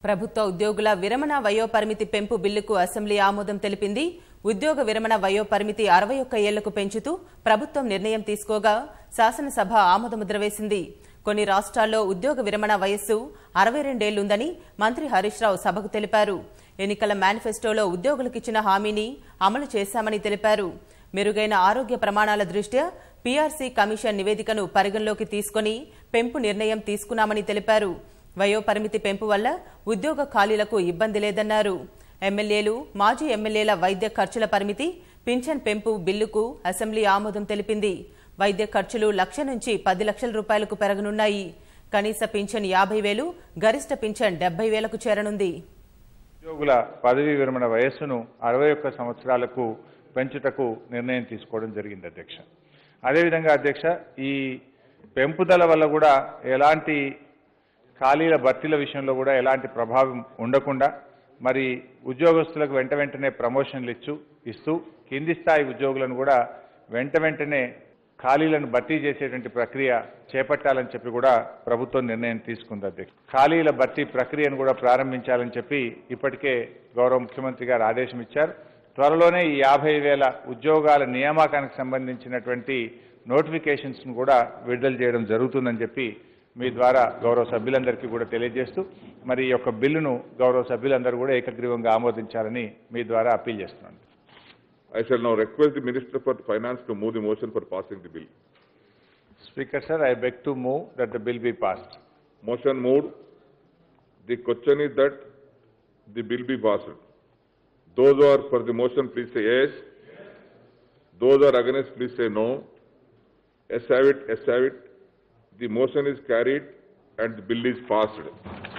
ప్రభుత్వ ఉద్యోగుల విరమణ వయోపరిమితి పెంపు బిల్లుకు అసెంబ్లీ ఆమోదం తెలిపింది ఉద్యోగ విరమణ వయోపరిమితి అరవై ఒక్క ఏళ్లకు పెంచుతూ ప్రభుత్వం నిర్ణయం తీసుకోగా శాసనసభ ఆమోదముద్ర వేసింది కొన్ని రాష్ట్రాల్లో ఉద్యోగ విరమణ వయస్సు అరవై రెండేళ్లుందని మంత్రి హరీష్ రావు సభకు తెలిపారు ఎన్నికల మేనిఫెస్టోలో ఉద్యోగులకిచ్చిన హామీని అమలు చేశామని తెలిపారు మెరుగైన ఆరోగ్య ప్రమాణాల దృష్ట్యా పీఆర్సీ కమిషన్ నివేదికను పరిగణలోకి తీసుకుని పెంపు నిర్ణయం తీసుకున్నామని తెలిపారు వయోపరిమితి పెంపు వల్ల ఉద్యోగ ఖాళీలకు ఇబ్బంది లేదన్నారు ఎమ్మెల్యేలు మాజీ ఎమ్మెల్యేల వైద్య ఖర్చుల పరిమితి పింఛన్ పెంపు బిల్లుకు అసెంబ్లీ ఆమోదం తెలిపింది వైద్య ఖర్చులు లక్ష నుంచి పది లక్షల రూపాయలకు పెరగనున్నాయి కనీస పింఛన్ యాభై వేలు గరిష్ట పింఛన్ డెబ్బై వేలకు చేరనుంది ఉద్యోగుల పదవీ విరమణ వయస్సును అరవై ఒక్క సంవత్సరాలకు పెంచుటకు నిర్ణయం తీసుకోవడం జరిగింది అధ్యక్ష అదేవిధంగా అధ్యక్ష ఈ పెంపుదల వల్ల కూడా ఎలాంటి ఖాళీల భర్తీల విషయంలో కూడా ఎలాంటి ప్రభావం ఉండకుండా మరి ఉద్యోగస్తులకు వెంట వెంటనే ప్రమోషన్లు ఇచ్చు ఇస్తూ కింది స్థాయి ఉద్యోగులను కూడా వెంట వెంటనే ఖాళీలను భర్తీ చేసేటువంటి ప్రక్రియ చేపట్టాలని చెప్పి కూడా ప్రభుత్వం నిర్ణయం తీసుకుంది అధ్యక్ష ఖాళీల భర్తీ ప్రక్రియను కూడా ప్రారంభించాలని చెప్పి ఇప్పటికే గౌరవ ముఖ్యమంత్రి గారు ఆదేశం ఇచ్చారు త్వరలోనే ఈ యాభై వేల ఉద్యోగాల నియామకానికి సంబంధించినటువంటి నోటిఫికేషన్స్ ను కూడా విడుదల చేయడం జరుగుతుందని చెప్పి మీ ద్వారా గౌరవ సభ్యులందరికీ కూడా తెలియజేస్తూ మరి ఈ యొక్క బిల్లును గౌరవ సభ్యులందరూ కూడా ఏకగ్రీవంగా ఆమోదించాలని మీ ద్వారా అప్పీల్ చేస్తున్నాను I shall now request the Minister for Finance to move the motion for passing the bill. Speaker sir I beg to move that the bill be passed Motion moved. The question is that the bill be passed. Those who are for the motion, please say yes. Those who are against, please say no. Yes have it, yes have it. The motion is carried and the bill is passed.